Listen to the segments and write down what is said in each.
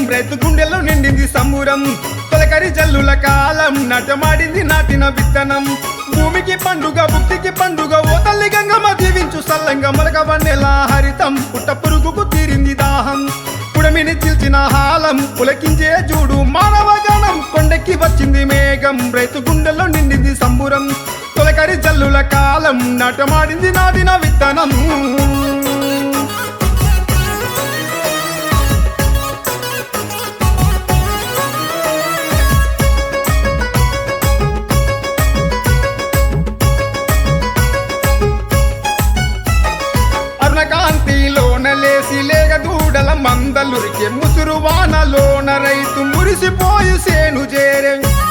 రైతు గుండెల్లో నిండింది సంబురం తొలకరి జల్లుల కాలం నటమాడింది నాటిన విత్తనం భూమికి పండుగ భుక్తికి పండుగ ఓ తల్లి గంగమ్మ దీవించు సల్లంగా మొలక వన్నెలా హరితం పుట్ట పురుగుకు తీరింది దాహం పుడమిని చిల్చిన హాలం పులకించే జూడు మానవ గణం కొండెక్కి వచ్చింది మేఘం రైతు గుండెల్లో నిండింది సంబురం తొలకరి జల్లుల కాలం నటమాడింది నాటిన విత్తనం అర్ణకాంతిలోన లేసి లేగ దూడల మందలురికే ముసురు వానలోన రైతు మురిసిపోయి సేను చేరే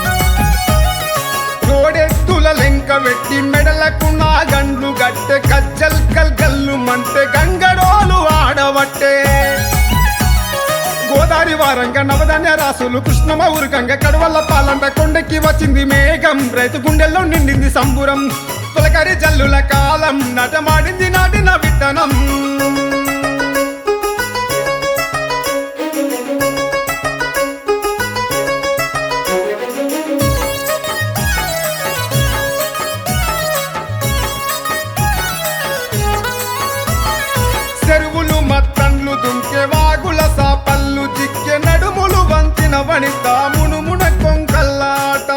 రోడెత్తుల లెంక వెట్టి మెడలకు నా గండ్లు గట్టె కచ్చల్ కల్ గల్లు మంటే గంగడోలు ఆడవట్టే గోదావరి వారంగా నవధాన్య రాసులు కృష్ణమ ఉరుకంగా కడవల్ల పాలంట కొండెక్కి వచ్చింది మేఘం రైతు గుండెల్లో నిండింది సంబురం తొలకరి జల్లుల కాలం నటమాడింది నాటిన విత్తనం చెరువులు మత్తండ్లు దుంకే వాగుల సాపల్లు చిక్కె నడుములు వంచిన వనిత మునుమున కొంకల్లాట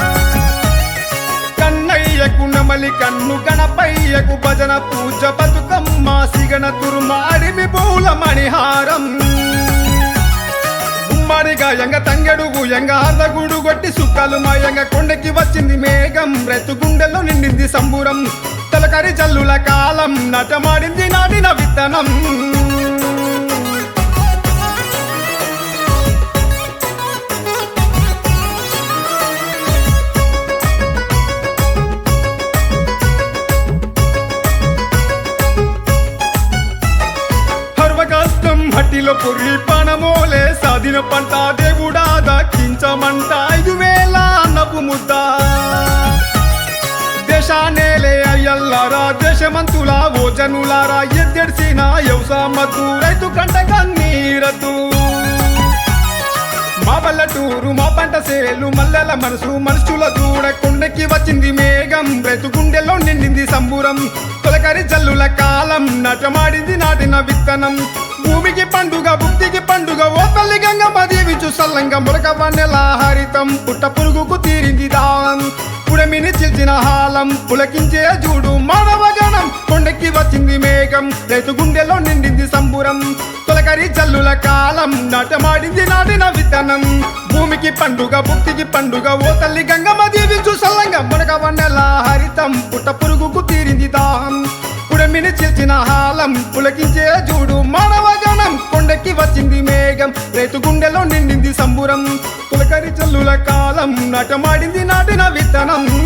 కన్నయ్యకు నమలి కన్ను గణపయ్యకు భజన పూజ బతుకమ్మ సిగన తురుమాడిమి పూల మణిహారం ఉమ్మడిగా ఎంగ తంగెడుగు ఎంగ అర్ధగుడు కొట్టి సుక్కలు మాయంగ కొండకి వచ్చింది మేఘం రెత్తు గుండెల్లో నిండింది సంబురం తలకరి జల్లుల కాలం నటమాడింది నాటిన విత్తనం హర్వకష్టం హట్టిలో పుర్రి పణమోలే సాధిన పంట దేవుడా దక్కించమంట ఐదు వేల అన్నపు ముద్ద దేశానేలే అయ్యల్లారా దేశమంతులా ఓ జనులారా ఎద్దెడిసిన వ్యవసాయమద్దు రైతు కంట కన్నీరద్దు మా పల్లెటూరు మా పంట సేలు మల్లెల మనసు మనుషుల దూడ కొండకి వచ్చింది మేఘం రైతు గుండెల్లో నిండింది సంబురం తొలకరి జల్లుల కాలం నటమాడింది నాటిన విత్తనం భూమికి పండుగ భుక్తికి పండుగ ఓ తల్లి గంగమ్మ దీవించు సల్లంగా మురక వన్నెల హరితం పుట్ట పురుగుకు తీరింది దాం పుడమిని చిల్చిన హాలం పులకించే జూడు మానవ గణం కొండెక్కి వచ్చింది మేఘం రైతు గుండెలో నిండింది సంబురం తొలకరి జల్లుల కాలం నాటమాడింది నాటిన విత్తనం భూమికి పండుగ భుక్తికి పండుగ ఓ తల్లి గంగమ్మ దీవించు సల్లంగా మునగ వన్నెల హరితం పుట్ట పురుగుకు తీరింది దాహం పుడమిని చిల్చిన హాలం పులకించే జూడు మానవ గణం కొండెక్కి వచ్చింది మేఘం రైతు గుండెలో నిండింది సంబురం పులకరి చల్లుల కాలం నటమాడింది నాటిన విత్తనం